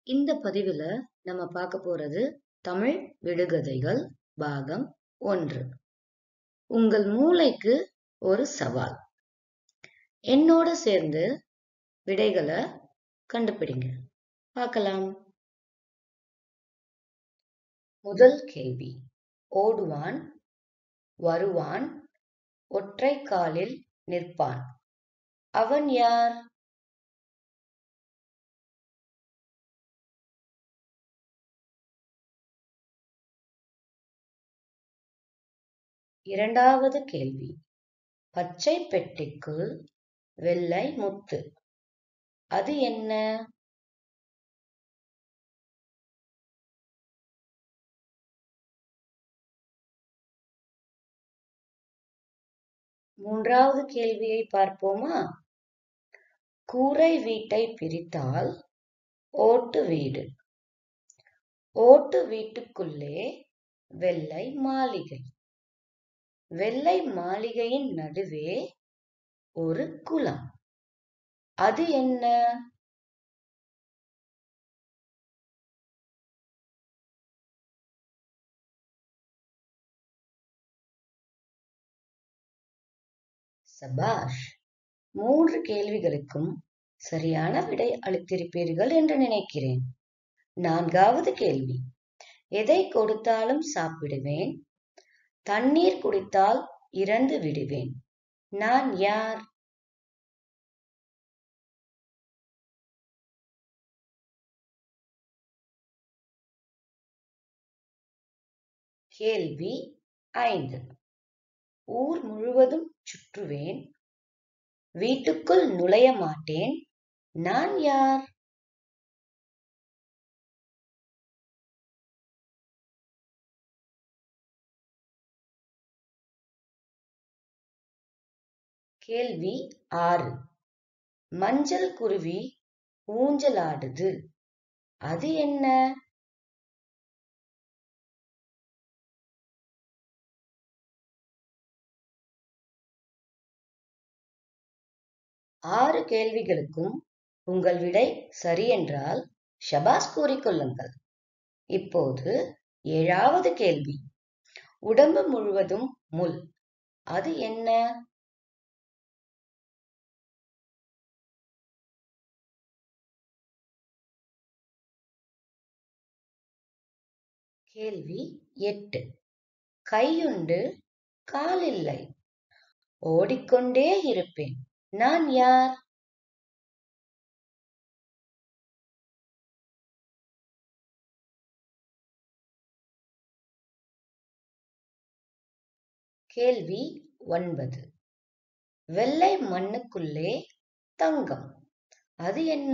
இந்த பதிவுல நம்ம பார்க்க போறது தமிழ் விடுகதைகள் பாகம் ஒன்று உங்கள் மூளைக்கு ஒரு சவால் என்னோட சேர்ந்து விடைகளை கண்டுபிடிங்க பார்க்கலாம் முதல் கேள்வி ஓடுவான் வருவான் ஒற்றை காலில் நிற்பான் அவன் யார் இரண்டாவது கேள்வி பச்சை பெட்டிக்குள் வெள்ளை முத்து அது என்ன மூன்றாவது கேள்வியை பார்ப்போமா கூரை வீட்டை பிரித்தால் ஓட்டு வீடு ஓட்டு வீட்டுக்குள்ளே வெள்ளை மாளிகை வெள்ளை மாளிகையின் நடுவே ஒரு குளம் அது என்ன சபாஷ் மூன்று கேள்விகளுக்கும் சரியான விடை அளித்திருப்பீர்கள் என்று நினைக்கிறேன் நான்காவது கேள்வி எதை கொடுத்தாலும் சாப்பிடுவேன் தண்ணீர் குடித்தால் இறந்து விடுவேன் நான் யார் கேள்வி ஐந்து ஊர் முழுவதும் சுற்றுவேன் வீட்டுக்குள் நுழைய மாட்டேன் நான் யார் கேள்வி ஆறு மஞ்சள் குருவி ஊஞ்சலாடுது அது என்ன ஆறு கேள்விகளுக்கும் உங்கள் விடை சரி என்றால் ஷபாஸ் கூறிக்கொள்ளுங்கள் இப்போது ஏழாவது கேள்வி உடம்பு முழுவதும் முள் அது என்ன கேள்வி எட்டு கையுண்டு காலில்லை ஓடிக்கொண்டே இருப்பேன் நான் யார் கேள்வி ஒன்பது வெள்ளை மண்ணுக்குள்ளே தங்கம் அது என்ன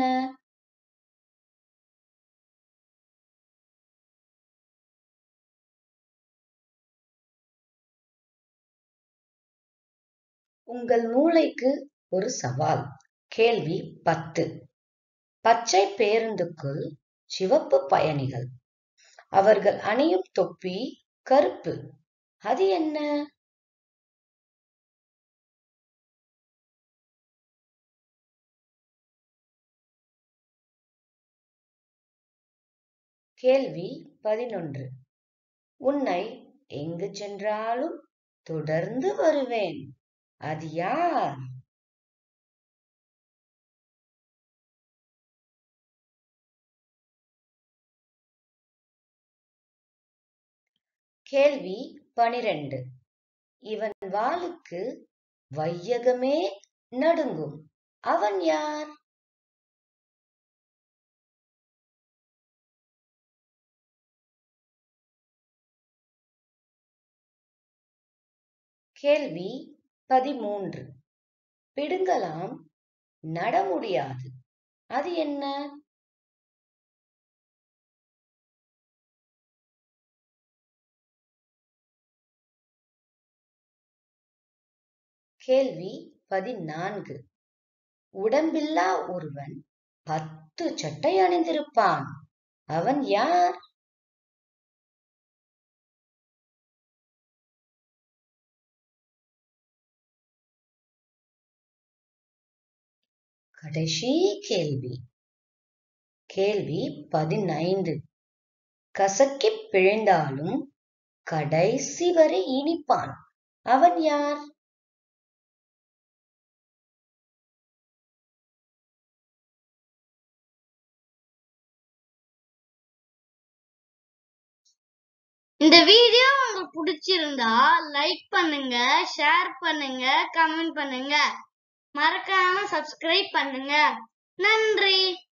உங்கள் மூளைக்கு ஒரு சவால் கேள்வி பத்து பச்சை பேருந்துக்குள் சிவப்பு பயணிகள் அவர்கள் அணியும் தொப்பி கருப்பு அது என்ன கேள்வி பதினொன்று உன்னை எங்கு சென்றாலும் தொடர்ந்து வருவேன் அது யார் கேள்வி பனிரெண்டு இவன் வாளுக்கு வையகமே நடுங்கும் அவன் யார் கேள்வி பதிமூன்று பிடுங்கலாம் நட முடியாது அது என்ன கேள்வி பதினான்கு உடம்பில்லா ஒருவன் பத்து சட்டை அணிந்திருப்பான் அவன் யார் கடைசி கேள்வி கேள்வி பதினைந்து கசக்கிப் பிழிந்தாலும் கடைசி வரை இனிப்பான் அவன் யார் இந்த வீடியோ உங்களுக்கு பிடிச்சிருந்தா லைக் பண்ணுங்க ஷேர் பண்ணுங்க கமெண்ட் பண்ணுங்க மறக்காம சப்ஸ்கிரைப் பண்ணுங்க நன்றி